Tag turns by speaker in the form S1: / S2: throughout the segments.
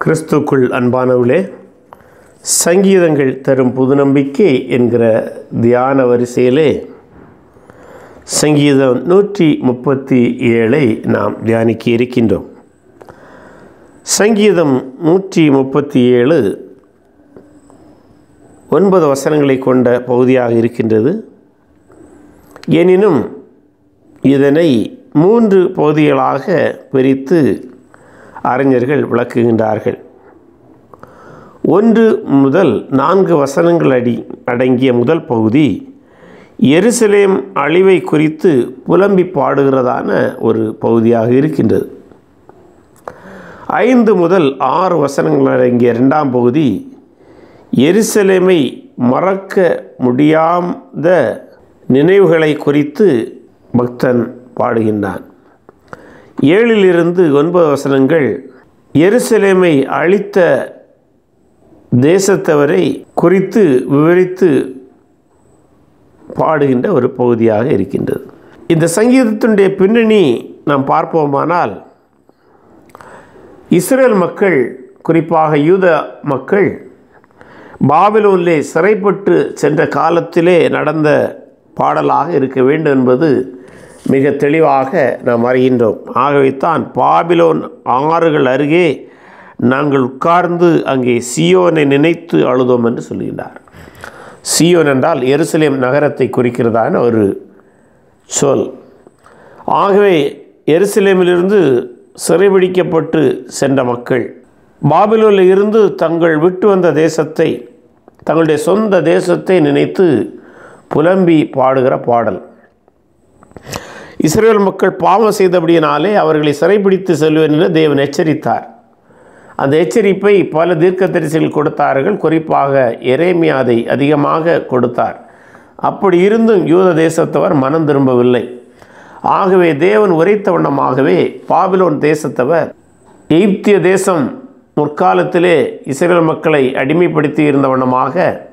S1: கிறிஸ்துக்குள் அன்பானவர்களே சங்கீதங்கள் தரும் புது நம்பிக்கை என்கிற தியான வரிசையிலே சங்கீதம் நூற்றி முப்பத்தி ஏழை நாம் தியானிக்க இருக்கின்றோம் சங்கீதம் நூற்றி முப்பத்தி ஏழு ஒன்பது வசனங்களை கொண்ட பகுதியாக இருக்கின்றது எனினும் இதனை மூன்று பகுதிகளாக பிரித்து அறிஞர்கள் விளக்குகின்றார்கள் ஒன்று முதல் நான்கு வசனங்கள் அடி அடங்கிய முதல் பகுதி எருசலேம் அழிவை குறித்து புலம்பி பாடுகிறதான ஒரு பகுதியாக இருக்கின்றது ஐந்து முதல் ஆறு வசனங்கள் அடங்கிய இரண்டாம் பகுதி எருசலேமை மறக்க முடியாத நினைவுகளை குறித்து பக்தன் பாடுகின்றான் ஏழிலிருந்து ஒன்பது வசனங்கள் எருசலேமை அழித்த தேசத்தவரை குறித்து விவரித்து பாடுகின்ற ஒரு பகுதியாக இருக்கின்றது இந்த சங்கீதத்தினுடைய பின்னணி நாம் பார்ப்போமானால் இஸ்ரேல் மக்கள் குறிப்பாக யூத மக்கள் பாபிலோனிலே சிறைப்பட்டு சென்ற காலத்திலே நடந்த பாடலாக இருக்க வேண்டும் என்பது மிக தெளிவாக நாம் அறிகின்றோம் ஆகவே தான் பாபிலோன் ஆறுகள் அருகே நாங்கள் உட்கார்ந்து அங்கே சியோனை நினைத்து அழுதோம் என்று சொல்கின்றார் சியோன் என்றால் எருசலேம் நகரத்தை குறிக்கிறதான ஒரு சொல் ஆகவே எருசலேமிலிருந்து சிறைபிடிக்கப்பட்டு சென்ற மக்கள் பாபிலோனில் இருந்து தங்கள் விட்டு வந்த தேசத்தை தங்களுடைய சொந்த தேசத்தை நினைத்து புலம்பி பாடுகிற பாடல் இஸ்ரேல் மக்கள் பாவம் செய்தபடியினாலே அவர்களை சிறைப்பிடித்து செல்வேன் என்று தேவன் எச்சரித்தார் அந்த எச்சரிப்பை பல தீர்க்கதரிசிகள் கொடுத்தார்கள் குறிப்பாக எரேமியா அதை அதிகமாக கொடுத்தார் அப்படி இருந்தும் யூத தேசத்தவர் மனம் திரும்பவில்லை ஆகவே தேவன் உரைத்த வண்ணமாகவே பாபிலோன் தேசத்தவர் எகிப்திய தேசம் முற்காலத்திலே இஸ்ரேல் மக்களை அடிமைப்படுத்தி இருந்த வண்ணமாக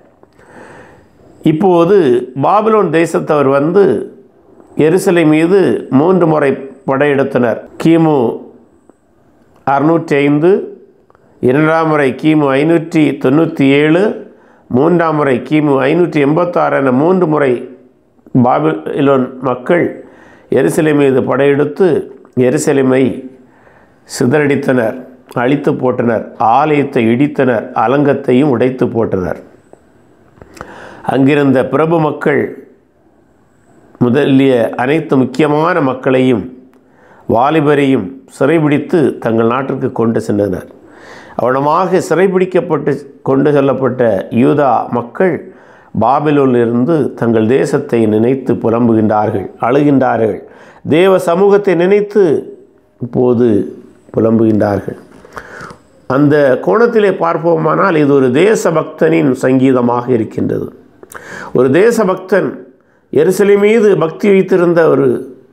S1: இப்போது பாபிலோன் தேசத்தவர் வந்து எருசலை மீது மூன்று முறை படையெடுத்தனர் கிமு அறுநூற்றி ஐந்து இரண்டாம் முறை கிமு ஐநூற்றி தொண்ணூற்றி ஏழு மூன்றாம் முறை கிமு ஐநூற்றி எண்பத்தாறு என மூன்று முறை பாபிலோன் மக்கள் எருசலை மீது படையெடுத்து எருசலேமை சிதறடித்தனர் அழித்து போட்டனர் ஆலயத்தை இடித்தனர் அலங்கத்தையும் உடைத்து போட்டனர் அங்கிருந்த பிரபு மக்கள் முதலிய அனைத்து முக்கியமான மக்களையும் வாலிபரையும் சிறைபிடித்து தங்கள் நாட்டிற்கு கொண்டு சென்றனர் அவனமாக சிறைபிடிக்கப்பட்டு கொண்டு செல்லப்பட்ட யூதா மக்கள் பாபிலோனிலிருந்து தங்கள் தேசத்தை நினைத்து புலம்புகின்றார்கள் அழுகின்றார்கள் தேவ சமூகத்தை நினைத்து இப்போது புலம்புகின்றார்கள் அந்த கோணத்திலே பார்ப்போமானால் இது ஒரு தேசபக்தனின் சங்கீதமாக இருக்கின்றது ஒரு தேசபக்தன் எருசலை மீது பக்தி வைத்திருந்த ஒரு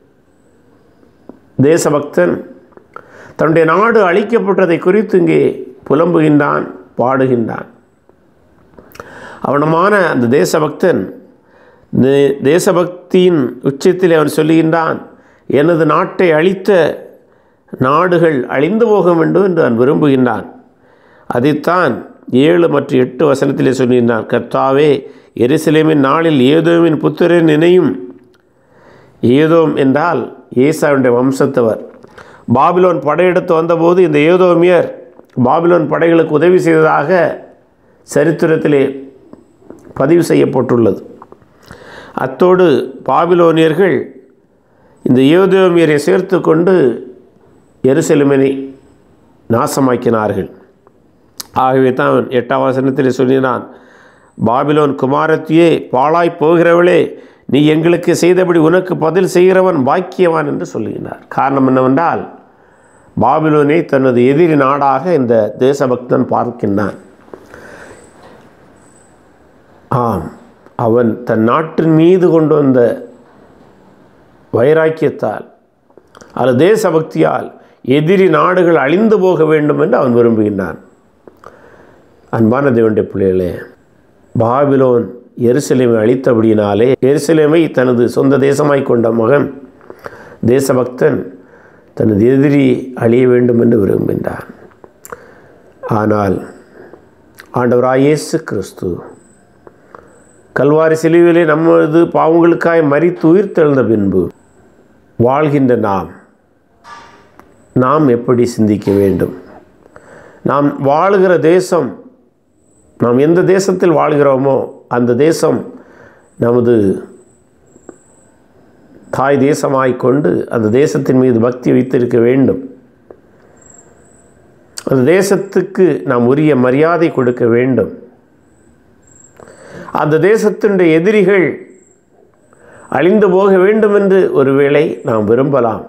S1: தேசபக்தன் தன்னுடைய நாடு அழிக்கப்பட்டதை குறித்து இங்கே புலம்புகின்றான் பாடுகின்றான் அவனமான அந்த தேசபக்தன் தேசபக்தியின் உச்சத்தில் அவன் சொல்லுகின்றான் எனது நாட்டை அழித்த நாடுகள் அழிந்து போக வேண்டும் என்று அவன் விரும்புகின்றான் அதைத்தான் ஏழு மற்றும் எட்டு வசனத்திலே சொல்கின்றான் கர்த்தாவே எருசலேமின் நாளில் ஏதோமின் புத்திரன் நினையும் ஏதோம் என்றால் ஏசாவுடைய வம்சத்தவர் பாபிலோன் படையெடுத்து வந்தபோது இந்த ஏதோமியர் பாபிலோன் படைகளுக்கு உதவி செய்ததாக சரித்திரத்திலே பதிவு செய்யப்பட்டுள்ளது அத்தோடு பாபிலோனியர்கள் இந்த ஏதோமியரை சேர்த்து கொண்டு எருசலேமினை நாசமாக்கினார்கள் ஆகவே தான் எட்டாம் வசனத்தில் சொல்லினான் பாபிலோன் குமாரத்தியே பாழாய் போகிறவளே நீ எங்களுக்கு செய்தபடி உனக்கு பதில் செய்கிறவன் பாக்கியவான் என்று சொல்லுகிறார் காரணம் என்னவென்றால் பாபிலோனை தனது எதிரி நாடாக இந்த தேசபக்தன் பார்க்கின்றான் ஆம் அவன் தன் நாட்டின் மீது கொண்டு வந்த வைராக்கியத்தால் அல்லது தேசபக்தியால் எதிரி நாடுகள் அழிந்து போக வேண்டும் என்று அவன் விரும்புகின்றான் அன்பான தேவனுடைய பிள்ளைகளே பாபிலோன் எருசலேமை அழித்தபடியினாலே எருசலேமை தனது சொந்த தேசமாய் கொண்ட மகன் தேசபக்தன் தனது எதிரி அழிய வேண்டும் என்று விரும்புகின்றான் ஆனால் ஆண்டவராய் இயேசு கிறிஸ்து கல்வாரி சிலுவிலே நமது பாவங்களுக்காய் மறித்து உயிர் தெழுந்த பின்பு வாழ்கின்ற நாம் நாம் எப்படி சிந்திக்க வேண்டும் நாம் வாழுகிற தேசம் நாம் எந்த தேசத்தில் வாழ்கிறோமோ அந்த தேசம் நமது தாய் தேசமாய் கொண்டு அந்த தேசத்தின் மீது பக்தி வைத்திருக்க வேண்டும் அந்த தேசத்துக்கு நாம் உரிய மரியாதை கொடுக்க வேண்டும் அந்த தேசத்தினுடைய எதிரிகள் அழிந்து போக வேண்டும் என்று ஒருவேளை நாம் விரும்பலாம்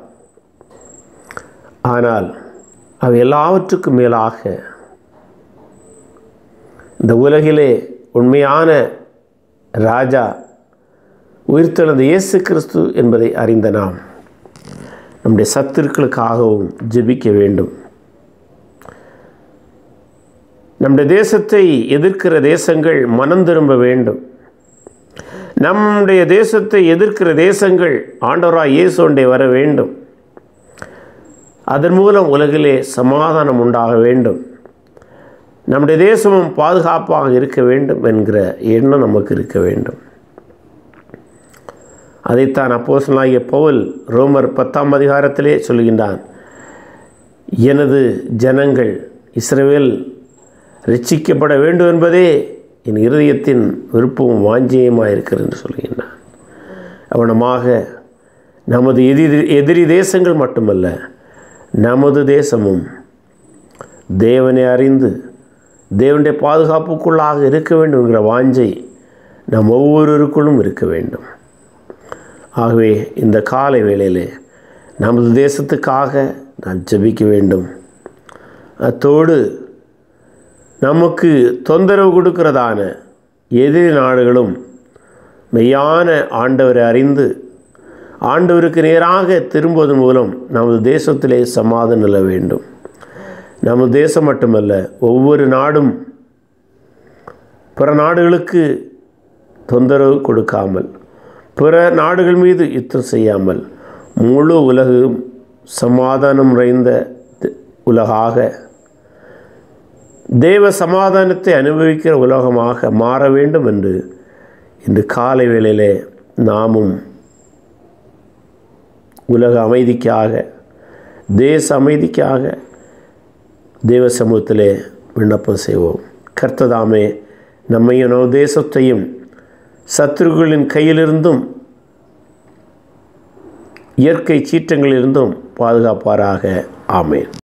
S1: ஆனால் அவை எல்லாவற்றுக்கும் மேலாக இந்த உலகிலே உண்மையான ராஜா உயிர்த்தெழுந்த இயேசு கிறிஸ்து என்பதை அறிந்த நாம் நம்முடைய சத்துருக்களுக்காகவும் ஜெபிக்க வேண்டும் நம்முடைய தேசத்தை எதிர்க்கிற தேசங்கள் மனம் திரும்ப வேண்டும் நம்முடைய தேசத்தை எதிர்க்கிற தேசங்கள் ஆண்டவராய் இயேசுண்டே வர வேண்டும் அதன் மூலம் உலகிலே சமாதானம் உண்டாக வேண்டும் நம்முடைய தேசமும் பாதுகாப்பாக இருக்க வேண்டும் என்கிற எண்ணம் நமக்கு இருக்க வேண்டும் அதைத்தான் அப்போசனாகிய பவுல் ரோமர் பத்தாம் அதிகாரத்திலே சொல்கின்றான் எனது ஜனங்கள் இஸ்ரவேல் ரட்சிக்கப்பட வேண்டும் என்பதே என் இருதயத்தின் விருப்பமும் வாஞ்சியமாக இருக்கிறது என்று சொல்கின்றான் அவனமாக நமது எதிரி எதிரி தேசங்கள் மட்டுமல்ல நமது தேசமும் தேவனை அறிந்து தேவனுடைய பாதுகாப்புக்குள்ளாக இருக்க வேண்டும் என்கிற வாஞ்சை நம் ஒவ்வொருவருக்குள்ளும் இருக்க வேண்டும் ஆகவே இந்த காலை வேளையிலே நமது தேசத்துக்காக நான் ஜெபிக்க வேண்டும் அத்தோடு நமக்கு தொந்தரவு கொடுக்கிறதான எதிரி நாடுகளும் மெய்யான ஆண்டவரை அறிந்து ஆண்டவருக்கு நேராக திரும்புவதன் மூலம் நமது தேசத்திலே சமாதானம் நில வேண்டும் நமது தேசம் மட்டுமல்ல ஒவ்வொரு நாடும் பிற நாடுகளுக்கு தொந்தரவு கொடுக்காமல் பிற நாடுகள் மீது யுத்தம் செய்யாமல் முழு உலகம் சமாதானம் நிறைந்த உலகாக தேவ சமாதானத்தை அனுபவிக்கிற உலகமாக மாற வேண்டும் என்று இன்று காலை வேளையிலே நாமும் உலக அமைதிக்காக தேச அமைதிக்காக தேவ சமூகத்திலே விண்ணப்பம் செய்வோம் கர்த்ததாமே நம்மையும் நம் தேசத்தையும் சத்துருக்களின் கையிலிருந்தும் இயற்கை சீற்றங்களிலிருந்தும் பாதுகாப்பாராக ஆமேன்